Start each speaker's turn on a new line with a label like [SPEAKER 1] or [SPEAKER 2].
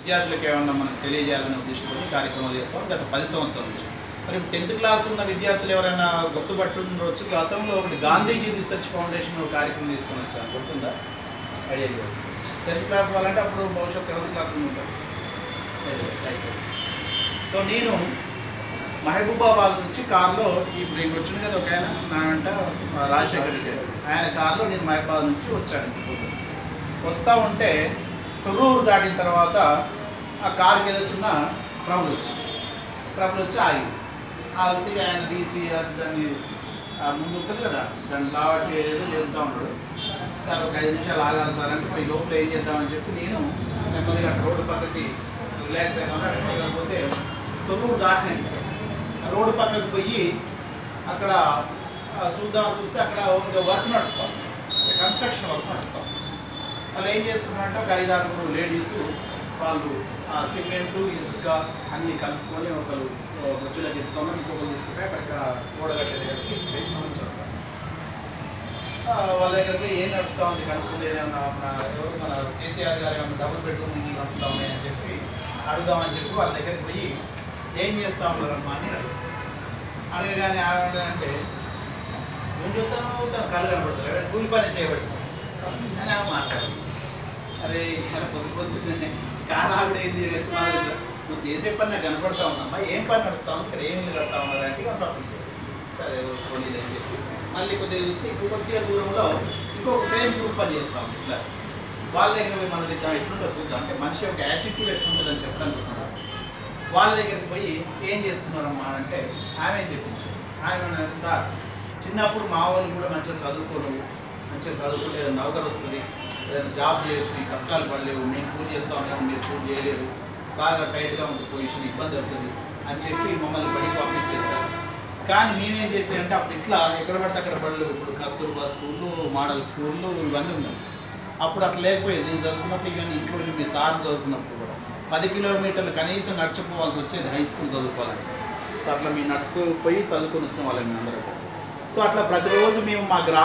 [SPEAKER 1] విద్యార్థులకు ఏమన్నా మనకు తెలియజేయాలనే ఉద్దేశంతో ఈ కార్యక్రమాలు చేస్తాం గత పది సంవత్సరాల నుంచి మరి టెన్త్ క్లాస్ ఉన్న విద్యార్థులు ఎవరైనా గుర్తుపట్టుండొచ్చు గతంలో ఒకటి గాంధీజీ రీసెర్చ్ ఫౌండేషన్ ఒక కార్యక్రమం తీసుకొని వచ్చాను గుర్తుందా ఐడియా లేదు టెన్త్ క్లాస్ వాళ్ళంటే అప్పుడు బహుశా సెవెంత్ క్లాస్ ఉంటారు సో నేను మహబూబాబాద్ నుంచి కార్లో ఇప్పుడు ఇంక వచ్చింది కదా ఒక ఆయన నా వెంట మా రాజశేఖర్ రెడ్డి గారు. ఆయన కార్లో నేను మహబూబాబాద్ నుంచి వచ్చాను వస్తూ ఉంటే తొర్రూరు దాటిన తర్వాత ఆ కార్కి ఏదో చిన్న ట్రబుల్ వచ్చింది ట్రబుల్ వచ్చి ఆగింది ఆగితే ఇక ఆయన తీసి అది దాన్ని ఆ ముందు ఉంటుంది కదా దాన్ని లావట్టి ఏదో చేస్తూ ఉన్నాడు సార్ ఒక ఐదు నిమిషాలు ఆగాలి సార్ అంటే పోయి లోపల ఏం చేద్దామని చెప్పి నేను నెమ్మదిగా రోడ్డు పక్కకి రిలాక్స్ అయినా పోతే తొర్రూరు దాటినాయి రోడ్డు పక్కకి పోయి అక్కడ ఆ, చూద్దాం చూస్తే అక్కడ ఒక వర్క్ నడుస్తాం కన్స్ట్రక్షన్ వర్క్ నడుస్తాం వాళ్ళు ఏం చేస్తున్నారంటే ఒక ఐదు ఆరుగురు లేడీస్ వాళ్ళు ఆ సిమెంటు ఇసుక అన్ని కలుపుకొని ఒకరు బొచ్చులకు ఎత్తుకొని ఇంకొకరు తీసుకుంటే అక్కడికి ఓడగట్టే దగ్గరికి తీసుకువేసి మనం వస్తారు ఆ, వాళ్ళ దగ్గరికి ఏం నడుస్తూ ఉంది కనుక్కుంటే ఏమన్నా మన ఎవరు మన కేసీఆర్ గారు ఏమన్నా డబుల్ బెడ్రూమ్ ఇల్లు నడుస్తూ ఉన్నాయని చెప్పి అడుగుదామని చెప్పి వాళ్ళ దగ్గరికి పోయి ఏం చేస్తా ఉన్నారమ్మా అని అడిగారు. అడగగానే ఆవిడ అంటే నువ్వు చెప్తాను తను కళ్ళు కనబడతారు కూలి పని చేయబడతాను అని ఆమె మాట్లాడింది అరే ఇలా పొద్దు పొద్దున్నే కారు ఆవిడ ఏంది వచ్చి మా దగ్గర, నువ్వు చేసే పని నాకు కనపడతా ఉందమ్మా ఏం పని నడుస్తా ఉంది ఇక్కడ ఏం ఇల్లు కడతా ఉన్నారు అంటే ఇక సపోర్ట్ సరే కొన్ని అని చెప్పి మళ్ళీ కొద్దిగా చూస్తే ఇంకో కొద్దిగా దూరంలో ఇంకొక సేమ్ గ్రూప్ పని చేస్తాం ఇట్లా వాళ్ళ దగ్గర పోయి మన దగ్గర ఎట్లుంటుందో చూద్దాం అంటే మనిషి యొక్క యాటిట్యూడ్ ఎట్లుంటుంది అని చెప్పడానికి వస్తున్నారు వాళ్ళ దగ్గరికి పోయి ఏం చేస్తున్నారమ్మా అంటే ఆమె ఏం చెప్పింది ఆమె అన్నది సార్ చిన్నప్పుడు మా వాళ్ళు కూడా మంచిగా చదువుకోరు మంచిగా చదువుకుంటే ఏదైనా నౌకరు వస్తుంది ఏదైనా జాబ్ చేయొచ్చు ఈ కష్టాలు పడలేవు మేము పూజ చేస్తా ఉన్నాము మీరు పూజ చేయలేరు బాగా టైట్గా ఉంటుంది పొజిషన్ ఇబ్బంది అవుతుంది అని చెప్పి మమ్మల్ని బడికి పంపించేశారు కానీ మేమేం చేసామంటే అప్పుడు ఇట్లా ఎక్కడ పడితే అక్కడ బడులు ఇప్పుడు కస్తూర్బా స్కూళ్ళు మోడల్ స్కూళ్ళు ఇవన్నీ ఉన్నాయి అప్పుడు అట్లా లేకపోయేది నేను చదువుకున్నప్పుడు ఇవన్నీ ఇంట్లో మీ సార్ చదువుకున్నప్పుడు కూడా పది కిలోమీటర్లు కనీసం నడిచిపోవాల్సి వచ్చేది హై స్కూల్ చదువుకోవాలంటే సో అట్లా మేము నడుచుకుపోయి చదువుకొని వచ్చిన వాళ్ళం మేము అందరం సో అట్లా ప్రతిరోజు మేము మా గ్రా